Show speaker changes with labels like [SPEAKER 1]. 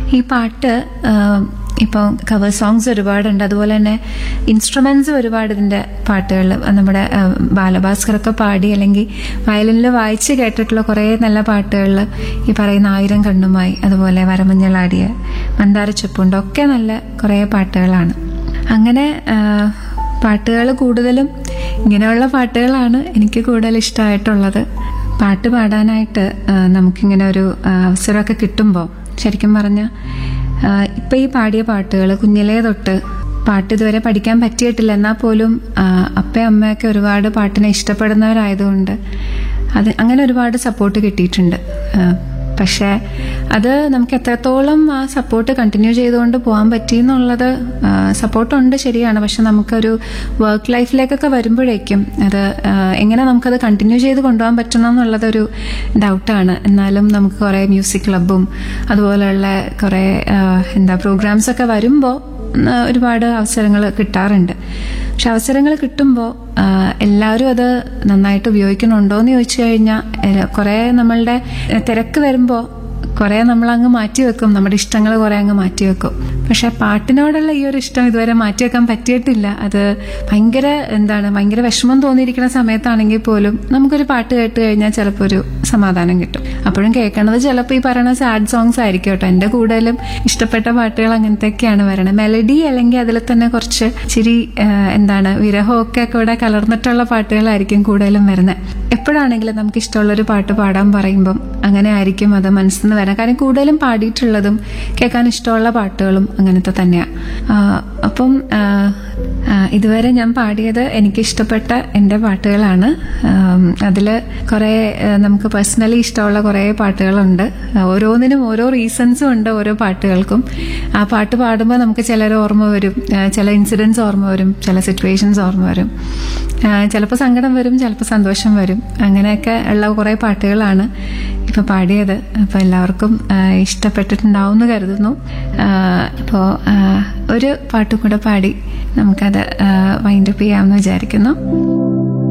[SPEAKER 1] ഈ പാട്ട് ഇപ്പോൾ കവർ സോങ്സ് ഒരുപാടുണ്ട് അതുപോലെ തന്നെ ഇൻസ്ട്രുമെന്റ്സ് ഒരുപാട് ഇതിന്റെ പാട്ടുകൾ നമ്മുടെ ആ, ബാലഭാസ്കറൊക്കെ പാടി അല്ലെങ്കിൽ വയലിനിൽ വായിച്ച് കേട്ടിട്ടുള്ള കുറേ നല്ല പാട്ടുകളിൽ ഈ പറയുന്ന ആയിരം കണ്ണുമായി അതുപോലെ വരമഞ്ഞളാടിയ മന്ദാരച്ചൊപ്പുണ്ട് ഒക്കെ നല്ല കുറേ പാട്ടുകളാണ് അങ്ങനെ പാട്ടുകൾ കൂടുതലും ഇങ്ങനെയുള്ള പാട്ടുകളാണ് എനിക്ക് കൂടുതൽ ഇഷ്ടമായിട്ടുള്ളത് പാട്ട് പാടാനായിട്ട് ആ, നമുക്കിങ്ങനെ ഒരു ആ, അവസരമൊക്കെ കിട്ടുമ്പോൾ ശരിക്കും പറഞ്ഞാൽ ഇപ്പം ഈ പാടിയ പാട്ടുകൾ കുഞ്ഞിലേ തൊട്ട് പാട്ട് ഇതുവരെ പഠിക്കാൻ പറ്റിയിട്ടില്ല എന്നാൽ പോലും ആ, അപ്പയും അമ്മയൊക്കെ ഒരുപാട് പാട്ടിനെ ഇഷ്ടപ്പെടുന്നവരായതുകൊണ്ട് അത് അങ്ങനെ ഒരുപാട് സപ്പോർട്ട് കിട്ടിയിട്ടുണ്ട് ആ, പക്ഷേ അത് നമുക്ക് എത്രത്തോളം ആ സപ്പോർട്ട് കണ്ടിന്യൂ ചെയ്തുകൊണ്ട് പോകാൻ പറ്റി എന്നുള്ളത് സപ്പോർട്ടുണ്ട് ശരിയാണ് പക്ഷെ നമുക്കൊരു വർക്ക് ലൈഫിലേക്കൊക്കെ വരുമ്പോഴേക്കും അത് ആ, എങ്ങനെ നമുക്കത് കണ്ടിന്യൂ ചെയ്ത് കൊണ്ടുപോകാൻ പറ്റണം എന്നുള്ളതൊരു ഡൗട്ടാണ് എന്നാലും നമുക്ക് കുറേ മ്യൂസിക് ക്ലബും അതുപോലെയുള്ള കുറേ ആ, എന്താ പ്രോഗ്രാംസ് ഒക്കെ വരുമ്പോൾ ഒരുപാട് അവസരങ്ങൾ കിട്ടാറുണ്ട് പക്ഷെ അവസരങ്ങൾ കിട്ടുമ്പോൾ എല്ലാവരും അത് നന്നായിട്ട് ഉപയോഗിക്കുന്നുണ്ടോ എന്ന് ചോദിച്ചു കഴിഞ്ഞാൽ കുറേ നമ്മളുടെ തിരക്ക് വരുമ്പോൾ കുറേ നമ്മളങ്ങ് മാറ്റി വെക്കും നമ്മുടെ ഇഷ്ടങ്ങൾ കുറേ അങ്ങ് മാറ്റി വെക്കും പക്ഷെ പാട്ടിനോടുള്ള ഈ ഒരു ഇഷ്ടം ഇതുവരെ മാറ്റി വെക്കാൻ പറ്റിയിട്ടില്ല അത് ഭയങ്കര എന്താണ് ഭയങ്കര വിഷമം തോന്നിയിരിക്കുന്ന സമയത്താണെങ്കിൽ പോലും നമുക്കൊരു പാട്ട് കേട്ട് കഴിഞ്ഞാൽ ചിലപ്പോൾ ഒരു സമാധാനം കിട്ടും അപ്പോഴും കേൾക്കണത് ചിലപ്പോൾ ഈ പറയുന്ന സാഡ് സോങ്സ് ആയിരിക്കും കേട്ടോ എൻ്റെ കൂടുതലും ഇഷ്ടപ്പെട്ട പാട്ടുകൾ അങ്ങനത്തെയൊക്കെയാണ് വരണത് മെലഡി അല്ലെങ്കിൽ അതിൽ തന്നെ കുറച്ച് ഇച്ചിരി ആ, എന്താണ് വിരഹമൊക്കെ കൂടെ കലർന്നിട്ടുള്ള പാട്ടുകളായിരിക്കും കൂടുതലും വരുന്നത് എപ്പോഴാണെങ്കിലും നമുക്ക് ഇഷ്ടമുള്ളൊരു പാട്ട് പാടാൻ പറയുമ്പം അങ്ങനെ ആയിരിക്കും അത് മനസ്സിൽ നിന്ന് വരാൻ കാരണം കൂടുതലും പാടിയിട്ടുള്ളതും കേൾക്കാൻ ഇഷ്ടമുള്ള പാട്ടുകളും അങ്ങനത്തെ തന്നെയാണ് അപ്പം ആ, ആ, ഇതുവരെ ഞാൻ പാടിയത് എനിക്ക് ഇഷ്ടപ്പെട്ട എൻ്റെ പാട്ടുകളാണ് അതിൽ കുറേ ആ, നമുക്ക് പേഴ്സണലി ഇഷ്ടമുള്ള കുറേ പാട്ടുകളുണ്ട് ആ, ഓരോന്നിനും ഓരോ റീസൺസും ഉണ്ട് ഓരോ പാട്ടുകൾക്കും ആ പാട്ട് പാടുമ്പോൾ നമുക്ക് ചിലർ ഓർമ്മ വരും ആ, ചില ഇൻസിഡൻസ് ഓർമ്മ വരും ചില സിറ്റുവേഷൻസ് ഓർമ്മ വരും ചിലപ്പോൾ സങ്കടം വരും ചിലപ്പോൾ സന്തോഷം വരും അങ്ങനെയൊക്കെ ഉള്ള കുറേ പാട്ടുകളാണ് ഇപ്പോൾ പാടിയത് അപ്പോൾ എല്ലാവർക്കും ആ, ഇഷ്ടപ്പെട്ടിട്ടുണ്ടാവും എന്ന് കരുതുന്നു ഇപ്പോൾ ഒരു പാട്ടും കൂടെ പാടി നമുക്കത് വൈൻഡപ്പ് ചെയ്യാമെന്ന് വിചാരിക്കുന്നു